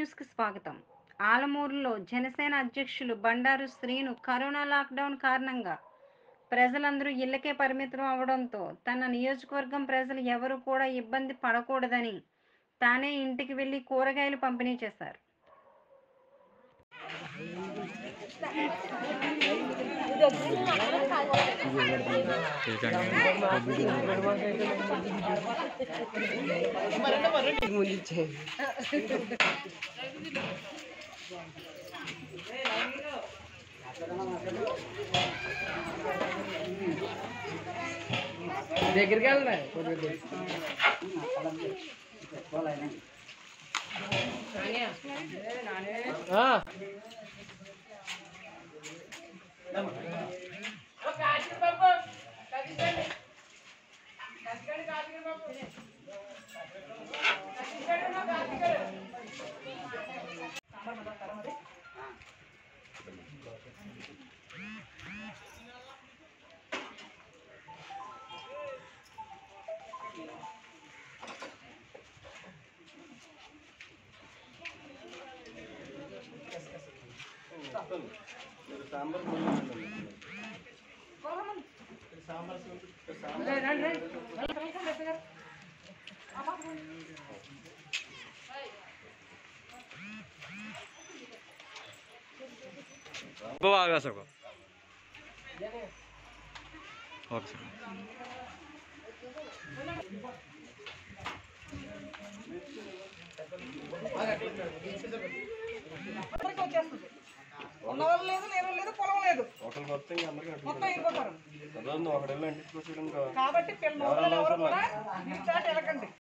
న్యూస్కి స్వాగతం ఆలమూరులో జనసేన అధ్యక్షులు బండారు శ్రీను కరోనా లాక్డౌన్ కారణంగా ప్రజలందరూ ఇళ్లకే పరిమితం అవడంతో తన నియోజకవర్గం ప్రజలు ఎవరు కూడా ఇబ్బంది పడకూడదని తానే ఇంటికి వెళ్లి కూరగాయలు పంపిణీ చేశారు దగ్గరికి వెళ్ళరా वो आ गया सको ओके सर అందరికీ వచ్చేస్తుంది ఉన్న వాళ్ళు లేదు లేని వాళ్ళు లేదు పొలం లేదు ఒకరు మొత్తం ఇంకా అందరికీ అట్లా మొత్తం వెళ్ళిపోతారు చదవండి ఒకడెళ్ళి ఇంటికి వచ్చేయడం కాబట్టి పిల్లలు ఎవరు కూడా మీరు చాటు వెళ్ళకండి